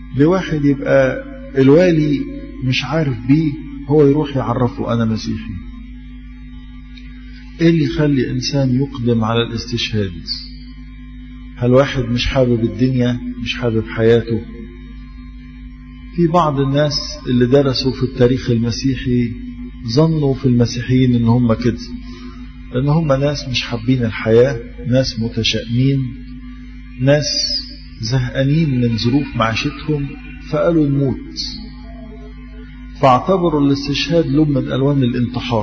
لواحد يبقى الوالي مش عارف بيه هو يروح يعرفه أنا مسيحي إيه اللي يخلي إنسان يقدم على الاستشهاد هل واحد مش حابب الدنيا مش حابب حياته في بعض الناس اللي درسوا في التاريخ المسيحي ظنوا في المسيحيين ان هم كده ان هم ناس مش حابين الحياة ناس متشائمين ناس زهقانين من ظروف معيشتهم فقالوا نموت فاعتبروا الاستشهاد لون من الوان الانتحار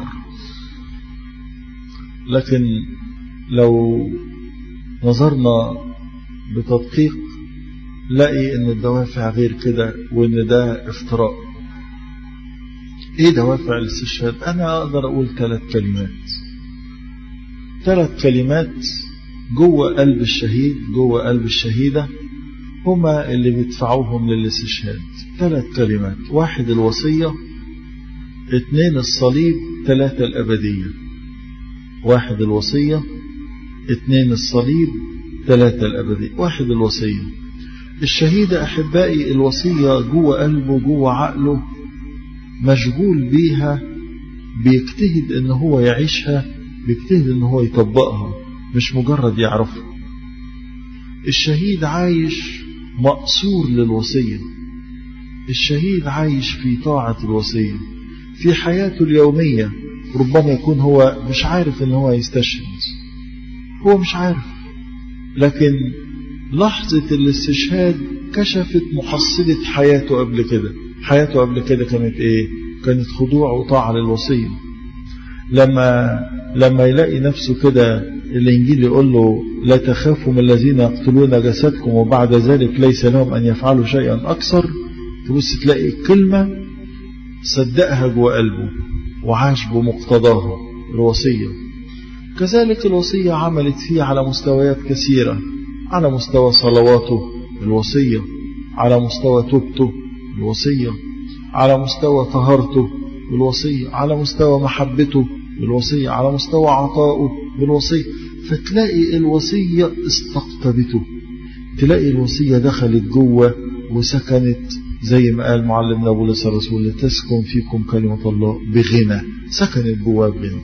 لكن لو نظرنا بتدقيق لاقي ان الدوافع غير كده وان ده افتراء ايه دوافع الاستشهاد انا اقدر اقول ثلاث كلمات ثلاث كلمات جوه قلب الشهيد جوه قلب الشهيدة هما اللي بيدفعوهم للاستشهاد ثلاث كلمات واحد الوصية اثنين الصليب ثلاثة الأبدية واحد الوصية اثنين الصليب ثلاثة الأبدية واحد الوصية الشهيد أحبائي الوصية جوه قلبه جوه عقله مشغول بيها بيجتهد ان هو يعيشها بيجتهد ان هو يطبقها مش مجرد يعرفها الشهيد عايش مقصور للوصية الشهيد عايش في طاعة الوصية في حياته اليومية ربما يكون هو مش عارف ان هو يستشهد هو مش عارف لكن لحظة الاستشهاد كشفت محصلة حياته قبل كده حياته قبل كده كانت ايه كانت خضوع وطاعة للوصية لما لما يلاقي نفسه كده الانجيل يقول له لا تخافوا من الذين يقتلون جسدكم وبعد ذلك ليس لهم ان يفعلوا شيئا اكثر تبص تلاقي كلمة صدقها جوه قلبه وعاش بمقتضاها الوصية كذلك الوصية عملت فيه على مستويات كثيرة على مستوى صلواته الوصية على مستوى توبته الوصية على مستوى طهارته بالوصية على مستوى محبته بالوصية على مستوى عطائه بالوصية فتلاقي الوصية استقطبته تلاقي الوصية دخلت جوه وسكنت زي ما قال معلمنا بولس الرسول تسكن فيكم كلمة الله بغنى سكنت جواه بغنى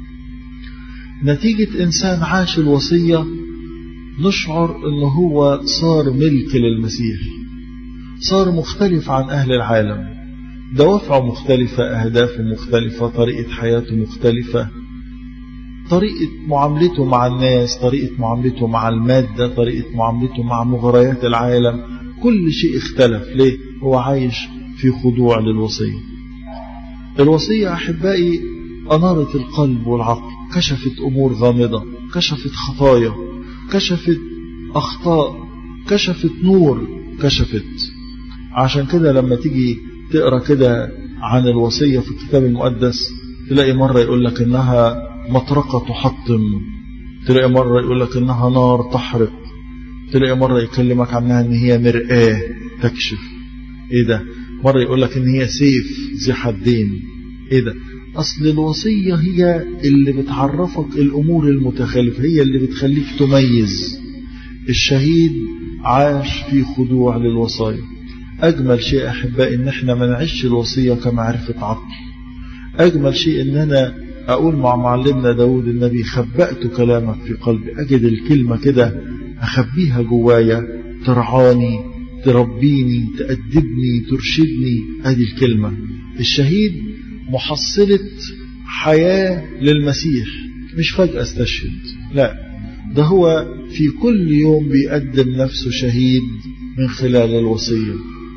نتيجة إنسان عاش الوصية نشعر أنه هو صار ملك للمسيح صار مختلف عن أهل العالم دوافعه مختلفة أهدافه مختلفة طريقة حياته مختلفة طريقة معاملته مع الناس طريقة معاملته مع المادة طريقة معاملته مع مغريات العالم كل شيء اختلف ليه هو عايش في خضوع للوصية الوصية أحبائي أنارت القلب والعقل كشفت أمور غامضة كشفت خطايا كشفت أخطاء كشفت نور كشفت عشان كده لما تيجي تقرا كده عن الوصية في الكتاب المقدس تلاقي مرة يقول لك إنها مطرقة تحطم تلاقي مرة يقول لك إنها نار تحرق تلاقي مرة يكلمك عنها إن هي مرآة تكشف إيه ده مرة يقول لك إن هي سيف ذي حدين إيه ده أصل الوصية هي اللي بتعرفك الأمور المتخالفة هي اللي بتخليك تميز الشهيد عاش في خضوع للوصايا أجمل شيء أحبائي إن إحنا ما نعيش الوصية كمعرفة عقل أجمل شيء إن أنا أقول مع معلمنا داود النبي خبأت كلامك في قلبي أجد الكلمة كده أخبيها جوايا ترعاني تربيني تأدبني ترشدني أدي الكلمة الشهيد محصلة حياة للمسيح مش فجأة استشهد لا ده هو في كل يوم بيقدم نفسه شهيد من خلال الوصية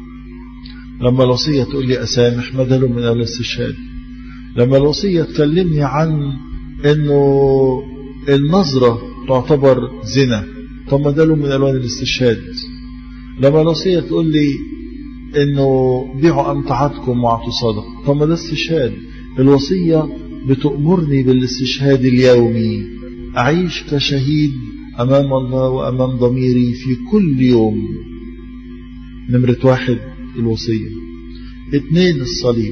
لما الوصية تقول لي أسامح بدل من الاستشهاد لما الوصية تكلمني عن أنه النظرة تعتبر زنا طب ما ده من ألوان الاستشهاد لما الوصية تقول لي أنه بيعوا أمتعتكم واعطوا صدق طب ما ده استشهاد الوصية بتأمرني بالاستشهاد اليومي أعيش كشهيد أمام الله وأمام ضميري في كل يوم نمرة واحد الوصية اثنين الصليب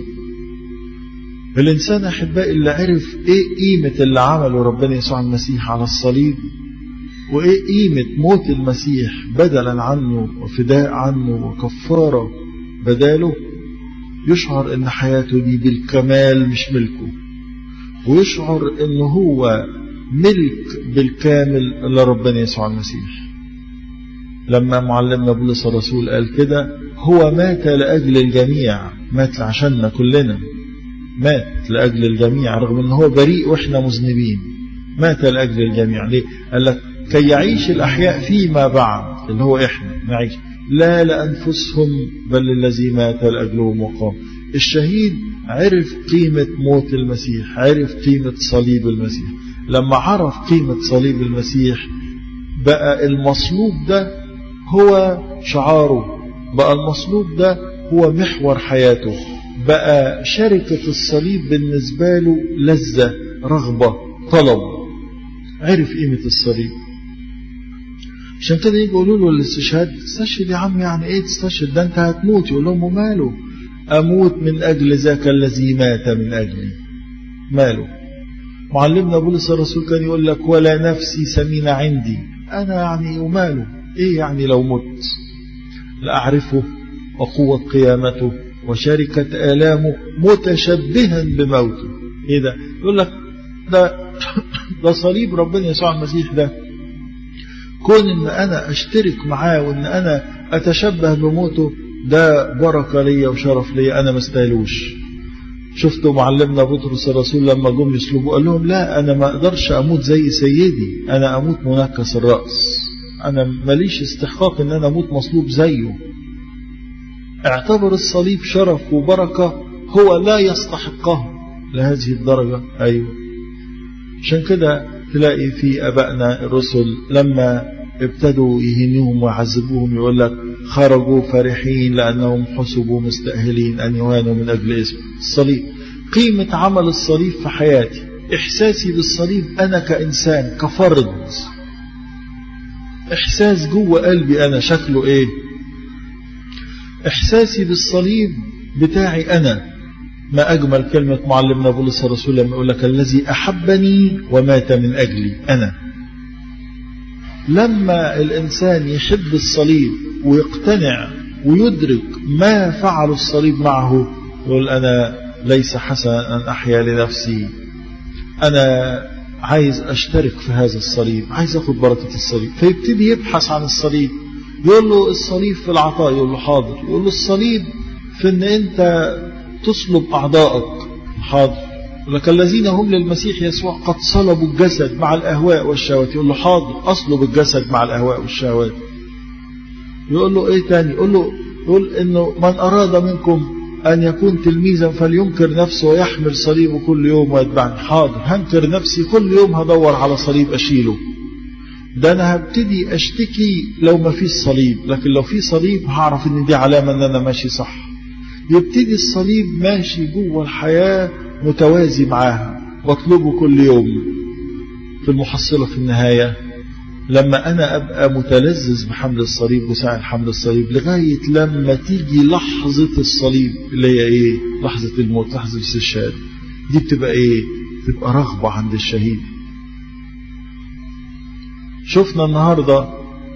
الإنسان أحبائي اللي عرف إيه قيمة اللي عمله ربنا يسوع المسيح على الصليب وإيه قيمة موت المسيح بدلا عنه وفداء عنه وكفارة بداله يشعر ان حياته دي بالكمال مش ملكه ويشعر ان هو ملك بالكامل لربنا يسوع المسيح لما معلمنا بولس الرسول قال كده هو مات لأجل الجميع مات عشاننا كلنا مات لأجل الجميع رغم ان هو بريء واحنا مذنبين مات لأجل الجميع ليه قال لك كي يعيش الأحياء فيما بعد اللي هو احنا نعيش لا لأنفسهم بل للذي مات لأجلهم وقام الشهيد عرف قيمة موت المسيح عرف قيمة صليب المسيح لما عرف قيمة صليب المسيح بقى المصلوب ده هو شعاره بقى المصلوب ده هو محور حياته بقى شركة الصليب بالنسبة له لذة رغبة طلب عرف قيمة الصليب عشان كده يجي يقولوا له الاستشهاد استشهد يا عم يعني ايه تستشهد ده انت هتموت يقول لهم وماله اموت من اجل ذاك الذي مات من اجلي ماله معلمنا بولس الرسول كان يقول لك ولا نفسي سمينة عندي انا يعني وماله ايه يعني لو مت لأعرفه وقوة قيامته وشركة آلامه متشبها بموته ايه ده يقول لك ده ده صليب ربنا يسوع المسيح ده كون ان انا اشترك معاه وان انا اتشبه بموته ده بركة ليا وشرف ليا انا ما استاهلوش شفتوا معلمنا بطرس الرسول لما جم يسلبوه قال لهم لا انا ما اقدرش اموت زي سيدي انا اموت منكس الراس انا ماليش استحقاق ان انا اموت مصلوب زيه اعتبر الصليب شرف وبركة هو لا يستحقه لهذه الدرجة ايوه عشان كده تلاقي في ابائنا الرسل لما ابتدوا يهينوهم ويعذبوهم يقول لك خرجوا فرحين لأنهم حسبوا مستأهلين أن يهانوا من أجل اسم الصليب قيمة عمل الصليب في حياتي إحساسي بالصليب أنا كإنسان كفرد إحساس جوه قلبي أنا شكله إيه إحساسي بالصليب بتاعي أنا ما أجمل كلمة معلمنا بولس الرسول لما يقول لك الذي أحبني ومات من أجلي أنا لما الإنسان يحب الصليب ويقتنع ويدرك ما فعل الصليب معه يقول أنا ليس حسنا أن أحيا لنفسي أنا عايز أشترك في هذا الصليب عايز أخذ بركة الصليب فيبتدي يبحث عن الصليب يقول له الصليب في العطاء يقول له حاضر يقول له الصليب في أن أنت تصلب أعضائك حاضر لك الذين هم للمسيح يسوع قد صلبوا الجسد مع الأهواء والشهوات يقول له حاضر أصلب الجسد مع الأهواء والشهوات يقول له إيه تاني يقول له يقول إنه من أراد منكم أن يكون تلميذا فلينكر نفسه ويحمل صليبه كل يوم ويتبعني حاضر هنكر نفسي كل يوم هدور على صليب أشيله ده أنا هبتدي أشتكي لو ما فيش صليب لكن لو في صليب هعرف إن دي علامة إن أنا ماشي صح يبتدي الصليب ماشي جوه الحياة متوازي معاها واطلبه كل يوم في المحصلة في النهاية لما أنا أبقى متلذذ بحمل الصليب وساعة حمل الصليب لغاية لما تيجي لحظة الصليب اللي هي إيه لحظة الموت لحظة الاستشهاد دي بتبقى إيه بتبقى رغبة عند الشهيد شفنا النهاردة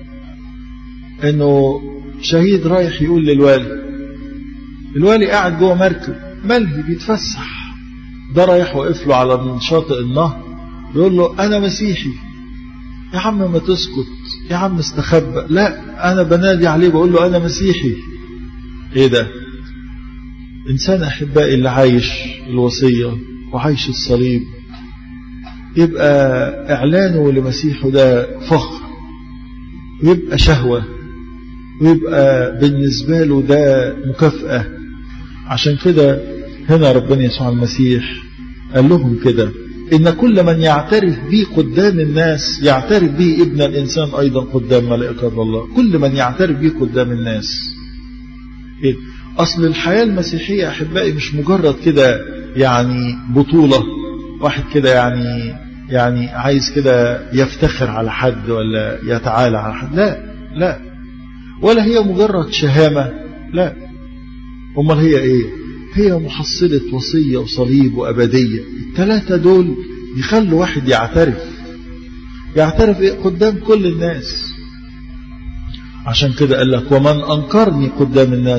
إنه شهيد رايح يقول للوالي الوالي قاعد جوه مركب ملهي بيتفسح ده رايح واقف له على شاطئ النهر يقول له انا مسيحي يا عم ما تسكت يا عم استخبى لا انا بنادي عليه بقول له انا مسيحي ايه ده انسان احبائي اللي عايش الوصيه وعايش الصليب يبقى اعلانه لمسيحه ده فخر ويبقى شهوه ويبقى بالنسبه له ده مكافاه عشان كده هنا ربنا يسوع المسيح قال لهم كده إن كل من يعترف بي قدام الناس يعترف به ابن الإنسان أيضا قدام ملائكة الله كل من يعترف به قدام الناس إيه؟ أصل الحياة المسيحية أحبائي مش مجرد كده يعني بطولة واحد كده يعني يعني عايز كده يفتخر على حد ولا يتعالى على حد لا لا ولا هي مجرد شهامة لا أمال هي إيه هي محصلة وصية وصليب وأبدية الثلاثة دول يخلوا واحد يعترف يعترف إيه قدام كل الناس عشان كده قال لك ومن أنكرني قدام الناس